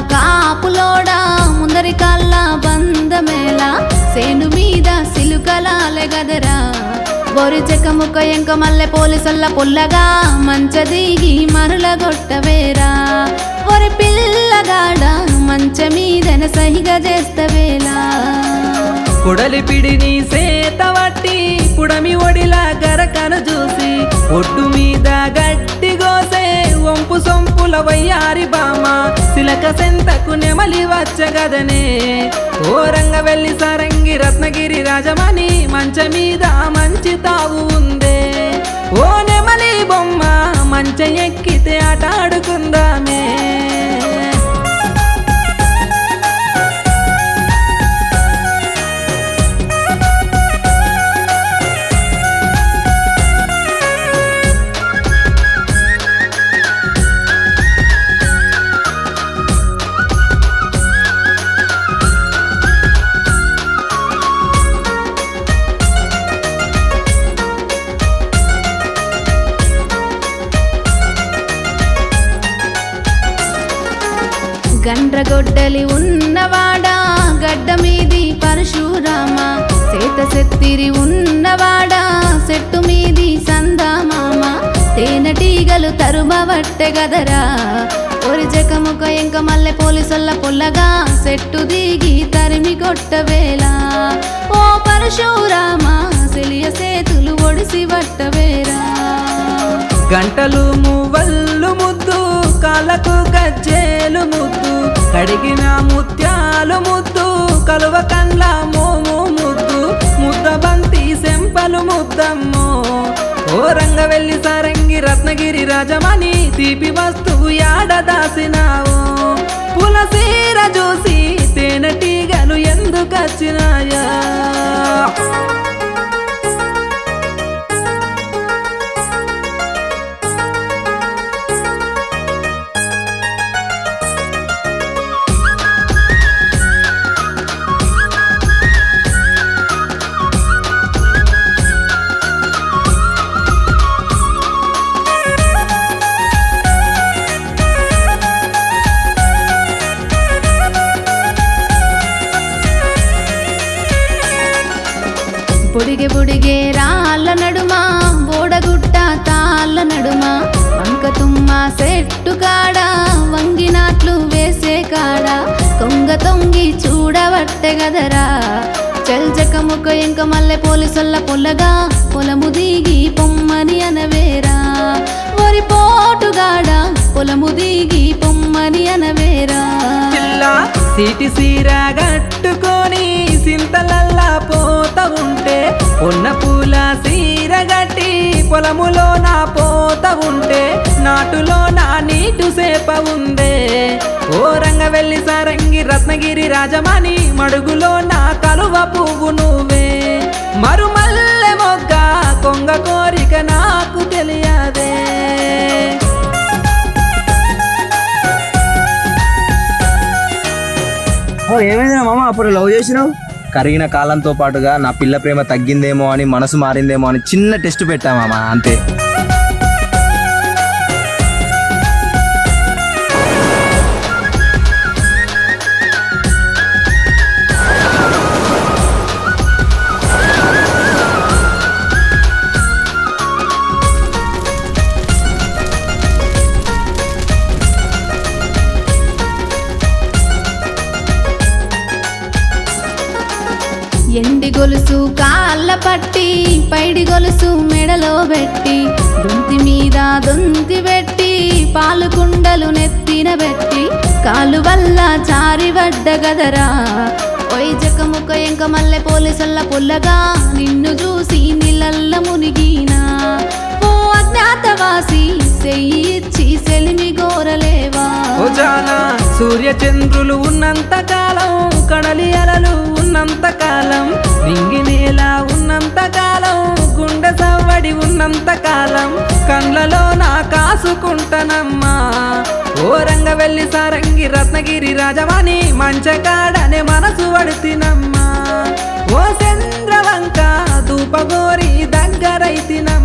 కాపులోడా ముందరి కళ్ళ బంధమేళ సేను మీద సిలుకలాలే గదరా బొరి చెక్క ముక్క ఎంక మల్లె పోలీసుల్ల పుల్లగా మంచ దిగి మరుల గొట్టవేరా ఒరి పిల్లగాడ మంచ మీదన సహిగా చేస్తవేలా కొడలి పిడిని సేత వట్టి పుడమి ఒడిలా గరకను చూసి ఒడ్డు మీద గట్టి గోసే వంపు సొంపుల వయ్యారి బామ సిలక సెంతకు నెమలి వచ్చగదనే ఓరంగ వెళ్ళి సారంగి రత్నగిరి రాజమణి మంచ మీద మంచి తావు ఉందే ఓ నెమలి బొమ్మ మంచ ఎక్కితే ఆట ఆడుకుందామే గండ్రగొడ్డలి ఉన్నవాడా గడ్డ మీది పరశురామ సేత సెత్తిరి ఉన్నవాడా చెట్టు మీది సందామామ తేనెటీగలు తరుమవట్టె గదరా ఒరి జకముక ఎంక మల్లె పోలీసుల్ల పొల్లగా చెట్టు దిగి తరిమి కొట్టవేళ ఓ పరశురామ సెలియ సేతులు ఒడిసి వట్టవేరా గంటలు మువ్వల్లు ముద్దు కాళ్ళకు గజ్జేలు ముద్దు కడిగిన ముత్యాలు ముద్దు కలువ కండ్ల మోము ముద్దు ముద్ద బంతి సెంపలు ముద్దమ్మో ఓ రంగ వెళ్ళి సారంగి రత్నగిరి రాజమణి తీపి వస్తువు యాడ దాసినావు పులసీర చూసి తేనెటీగలు ఎందుకు వచ్చినాయా పొడిగే పొడిగే రాళ్ళ నడుమ బోడగుట్ట తాళ్ళ నడుమ వంక తుమ్మ చెట్టు కాడ వంగినాట్లు వేసే కాడ కొంగ తొంగి చూడవట్టె గదరా చల్చక ముక్క ఇంక మల్లె పోలీసుల్ల పొల్లగా పొలము దిగి పొమ్మని అనవేరా ఒరి పోటుగాడ పొలము దిగి పొమ్మని అనవేరా పిల్ల సీటి సీర గట్టుకొని సింతలల్లా పోత ఉంటే ఉన్న పూల సీర గట్టి పొలములో నా పోత ఉంటే నాటులో నా నీటు సేప ఉందే ఓ రంగ వెళ్ళి సారంగి రత్నగిరి రాజమణి మడుగులో నా కలువ పువ్వు నువ్వే మరుమల్లె మొగ్గ కొంగ కోరిక నాకు తెలియదే ఓ ఏమైందిరా మామ అప్పుడు లవ్ చేసినావు కరిగిన కాలంతో పాటుగా నా పిల్ల ప్రేమ తగ్గిందేమో అని మనసు మారిందేమో అని చిన్న టెస్ట్ పెట్టా మామ అంతే ఎండి గొలుసు కాళ్ళ పట్టి పైడి గొలుసు మెడలో పెట్టి దొంతి మీద దొంతి పెట్టి పాలు కుండలు నెత్తిన పెట్టి కాలు వల్ల చారి వడ్డ గదరా ఒయ్ జక ముక్క ఎంక మల్లె పోలీసుల్ల పుల్లగా నిన్ను చూసి నీళ్ళల్ల మునిగినా ఓ అజ్ఞాతవాసి చెయ్యి ఇచ్చి సెలిమి గోరలేవా ఓ జానా సూర్య చంద్రులు ఉన్నంత కాలం కడలి అలలు ఉన్నంత కాలం నింగి నేల ఉన్నంత కాలం గుండె సవ్వడి ఉన్నంత కాలం కండ్లలో నా కాసుకుంటానమ్మా ఓ రంగ వెళ్ళి సారంగి రత్నగిరి రాజవాణి మంచకాడనే మనసు వడితినమ్మా ఓ చంద్రవంక దూపగోరి దగ్గరైతినా